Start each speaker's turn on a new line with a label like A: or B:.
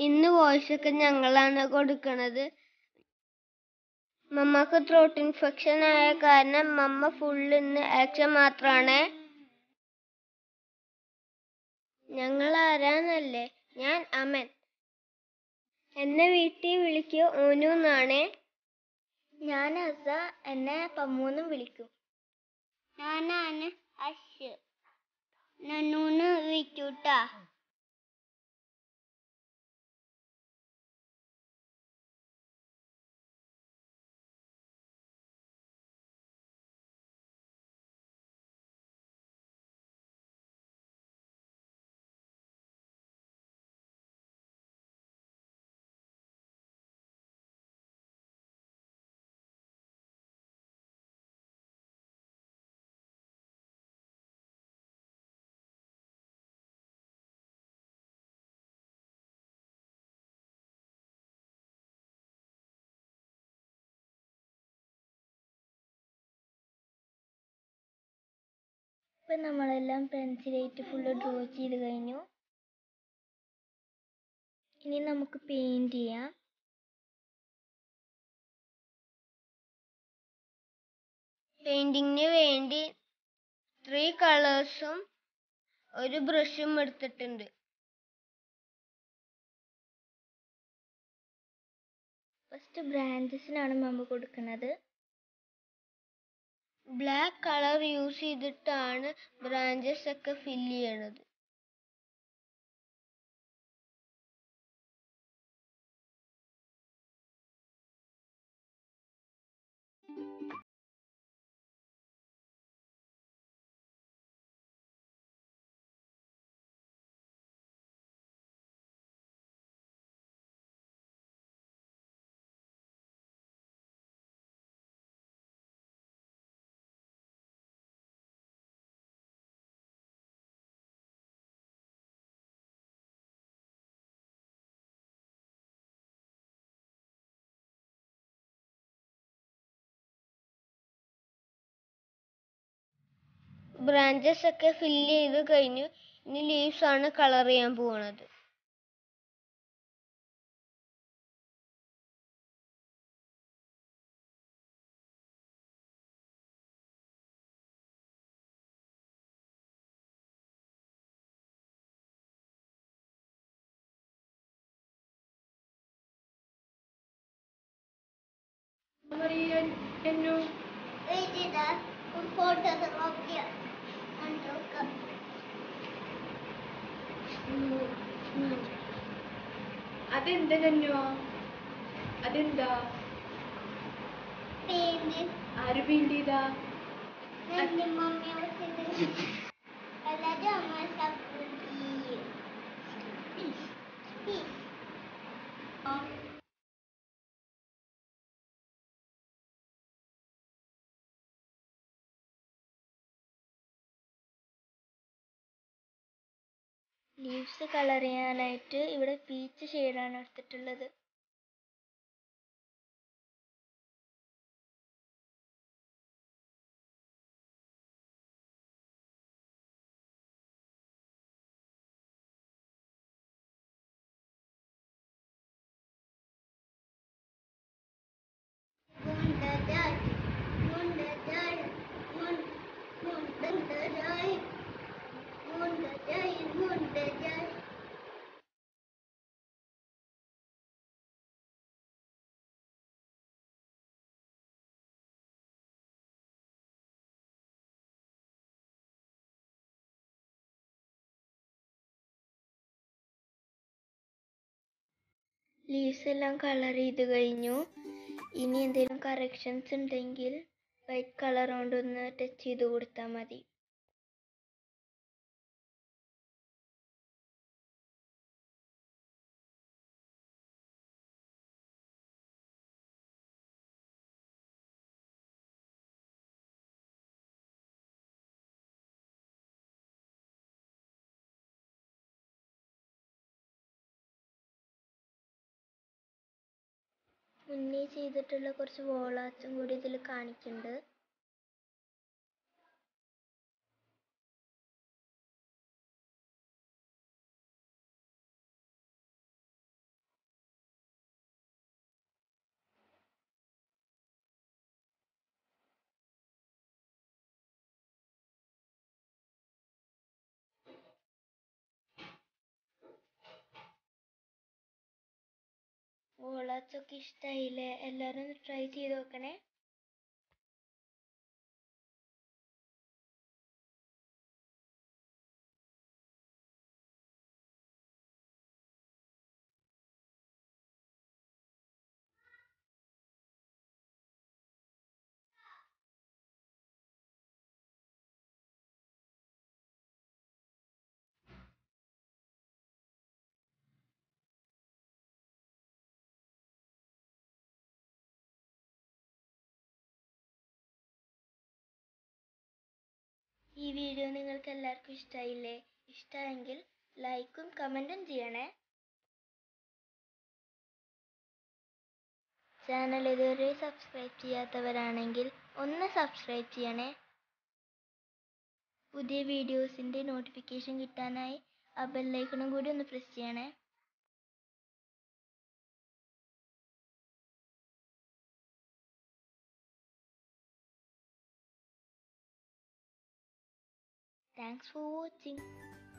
A: ഇന്ന് വോയിസ് ഒക്കെ ഞങ്ങളാണ് കൊടുക്കണത് മമ്മക്ക് ത്രോട്ട് ഇൻഫെക്ഷൻ ആയ കാരണം മമ്മ ഫുൾ ഇന്ന് ആക്ഷൻ മാത്രാണ് ഞങ്ങൾ ആരാന്നല്ലേ ഞാൻ അമൻ എന്നെ വീട്ടിൽ വിളിക്കൂ ഓനു എന്നാണ് ഞാൻ അസ എന്നെ പമ്മൂന്നും വിളിക്കും ഞാനാണ് അശ് നന്നൂന്ന് വിളിക്കൂട്ടാ ഇപ്പം നമ്മളെല്ലാം പെൻസിലായിട്ട് ഫുള്ള് ഡ്രോ ചെയ്ത് കഴിഞ്ഞു ഇനി നമുക്ക് പെയിൻറ് ചെയ്യാം പെയിൻറ്റിങ്ങിന് വേണ്ടി ത്രീ കളേഴ്സും ഒരു ബ്രഷും എടുത്തിട്ടുണ്ട് ഫസ്റ്റ് ബ്രാഞ്ചസിനാണ് മമ്മ കൊടുക്കുന്നത് ബ്ലാക്ക് കളർ യൂസ് ചെയ്തിട്ടാണ് ബ്രാഞ്ചസ് ഒക്കെ ഫില്ല് ചെയ്യണത് ബ്രാഞ്ചസ് ഒക്കെ ഫില്ല് ചെയ്ത് കഴിഞ്ഞു ഇനി ലീവ്സ് ആണ് കളർ ചെയ്യാൻ പോകുന്നത്
B: അതെന്താ കഞ്ഞോ അതെന്താ ആര് പെയിന്റ് ചെയ്താ
A: ലീവ്സ് കളർ ചെയ്യാനായിട്ട് ഇവിടെ പീച്ച് ഷെയ്ഡാണ് എടുത്തിട്ടുള്ളത് ലീവ്സ് എല്ലാം കളർ ചെയ്ത് കഴിഞ്ഞു ഇനി എന്തെങ്കിലും കറക്ഷൻസ് ഉണ്ടെങ്കിൽ വൈറ്റ് കളർ കൊണ്ടൊന്ന് ടച്ച് ചെയ്ത് കൊടുത്താൽ മതി മുന്നേ ചെയ്തിട്ടുള്ള കുറച്ച് വോളാച്ചും കൂടി ഇതിൽ കാണിക്കുന്നുണ്ട് വോളാറ്റ്സ് ഒക്കെ ഇഷ്ടമായില്ലേ എല്ലാവരും ഒന്ന് ട്രൈ ചെയ്ത് നോക്കണേ ഈ വീഡിയോ നിങ്ങൾക്ക് എല്ലാവർക്കും ഇഷ്ടമായില്ലേ ഇഷ്ടമായെങ്കിൽ ലൈക്കും കമൻറ്റും ചെയ്യണേ ചാനൽ ഇതുവരെ സബ്സ്ക്രൈബ് ചെയ്യാത്തവരാണെങ്കിൽ ഒന്ന് സബ്സ്ക്രൈബ് ചെയ്യണേ പുതിയ വീഡിയോസിൻ്റെ നോട്ടിഫിക്കേഷൻ കിട്ടാനായി ആ ബെല്ലൈക്കണും കൂടി ഒന്ന് പ്രസ് ചെയ്യണേ താങ്ക്സ് ഫോർ വാച്ചിങ്